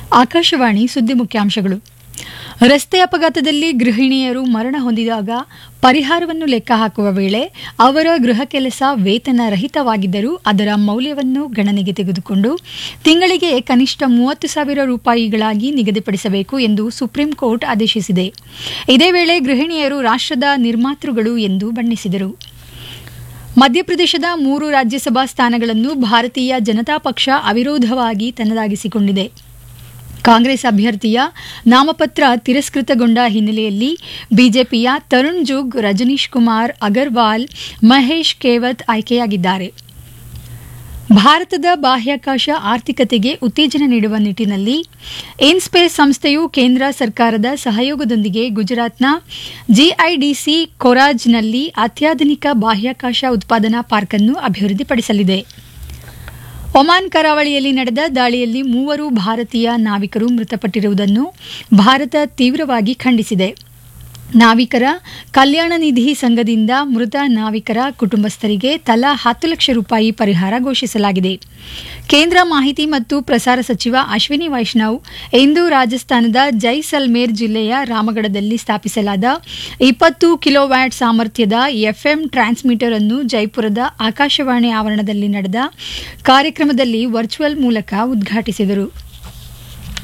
ಆಕಾಶವಾಣಿ ಸುದ್ದಿ ಮುಖ್ಯಾಂಶಗಳು ರಸ್ತೆ ಅಪಘಾತದಲ್ಲಿ ಗೃಹಿಣಿಯರು ಮರಣ ಹೊಂದಿದಾಗ ಪರಿಹಾರವನ್ನು ಲೆಕ್ಕ ಹಾಕುವ ವೇಳೆ ಅವರ ಗೃಹ ಕೆಲಸ ವೇತನ ರಹಿತವಾಗಿದ್ದರೂ ಅದರ ಮೌಲ್ಯವನ್ನು ಗಣನೆಗೆ ತೆಗೆದುಕೊಂಡು ತಿಂಗಳಿಗೆ ಕನಿಷ್ಠ ಮೂವತ್ತು ಸಾವಿರ ರೂಪಾಯಿಗಳಾಗಿ ನಿಗದಿಪಡಿಸಬೇಕು ಎಂದು ಸುಪ್ರೀಂ ಕೋರ್ಟ್ ಆದೇಶಿಸಿದೆ ಇದೇ ವೇಳೆ ಗೃಹಿಣಿಯರು ರಾಷ್ಟ್ರದ ನಿರ್ಮಾತೃಗಳು ಎಂದು ಬಣ್ಣಿಸಿದರು ಮಧ್ಯಪ್ರದೇಶದ ಮೂರು ರಾಜ್ಯಸಭಾ ಸ್ಥಾನಗಳನ್ನು ಭಾರತೀಯ ಜನತಾ ಪಕ್ಷ ಅವಿರೋಧವಾಗಿ ತನ್ನದಾಗಿಸಿಕೊಂಡಿದೆ ಕಾಂಗ್ರೆಸ್ ಅಭ್ಯರ್ಥಿಯ ನಾಮಪತ್ರ ತಿರಸ್ಕೃತಗೊಂಡ ಹಿನ್ನೆಲೆಯಲ್ಲಿ ಬಿಜೆಪಿಯ ತರುಣ್ ಜುಗ್ ರಜನೀಶ್ ಕುಮಾರ್ ಅಗರ್ವಾಲ್ ಮಹೇಶ್ ಕೇವತ್ ಆಯ್ಕೆಯಾಗಿದ್ದಾರೆ ಭಾರತದ ಬಾಹ್ಯಾಕಾಶ ಆರ್ಥಿಕತೆಗೆ ಉತ್ತೇಜನ ನೀಡುವ ನಿಟ್ಟಿನಲ್ಲಿ ಇನ್ಸ್ಪೇಸ್ ಸಂಸ್ಥೆಯು ಕೇಂದ್ರ ಸರ್ಕಾರದ ಸಹಯೋಗದೊಂದಿಗೆ ಗುಜರಾತ್ನ ಜಿಐಡಿಸಿ ಕೊರಾಜ್ನಲ್ಲಿ ಅತ್ಯಾಧುನಿಕ ಬಾಹ್ಯಾಕಾಶ ಉತ್ಪಾದನಾ ಪಾರ್ಕ್ ಅನ್ನು ಅಭಿವೃದ್ಧಿಪಡಿಸಲಿದೆ ಒಮಾನ್ ಕರಾವಳಿಯಲ್ಲಿ ನಡೆದ ದಾಳಿಯಲ್ಲಿ ಮೂವರು ಭಾರತೀಯ ನಾವಿಕರು ಮೃತಪಟ್ಟಿರುವುದನ್ನು ಭಾರತ ತೀವ್ರವಾಗಿ ಖಂಡಿಸಿದೆ ನಾವಿಕರ ಕಲ್ಯಾಣ ನಿಧಿ ಸಂಘದಿಂದ ಮೃತ ನಾವಿಕರ ಕುಟುಂಬಸ್ಥರಿಗೆ ತಲಾ ಹತ್ತು ಲಕ್ಷ ರೂಪಾಯಿ ಪರಿಹಾರ ಘೋಷಿಸಲಾಗಿದೆ ಕೇಂದ್ರ ಮಾಹಿತಿ ಮತ್ತು ಪ್ರಸಾರ ಸಚಿವ ಅಶ್ವಿನಿ ವೈಷ್ಣವ್ ಇಂದು ರಾಜಸ್ಥಾನದ ಜೈಸಲ್ಮೇರ್ ಜಿಲ್ಲೆಯ ರಾಮಗಢದಲ್ಲಿ ಸ್ಥಾಪಿಸಲಾದ ಇಪ್ಪತ್ತು ಕಿಲೋವ್ಯಾಟ್ ಸಾಮರ್ಥ್ಯದ ಎಫ್ಎಂ ಟ್ರಾನ್ಸ್ಮಿಟರ್ ಅನ್ನು ಜೈಪುರದ ಆಕಾಶವಾಣಿ ಆವರಣದಲ್ಲಿ ನಡೆದ ಕಾರ್ಯಕ್ರಮದಲ್ಲಿ ವರ್ಚುವಲ್ ಮೂಲಕ ಉದ್ಘಾಟಿಸಿದರು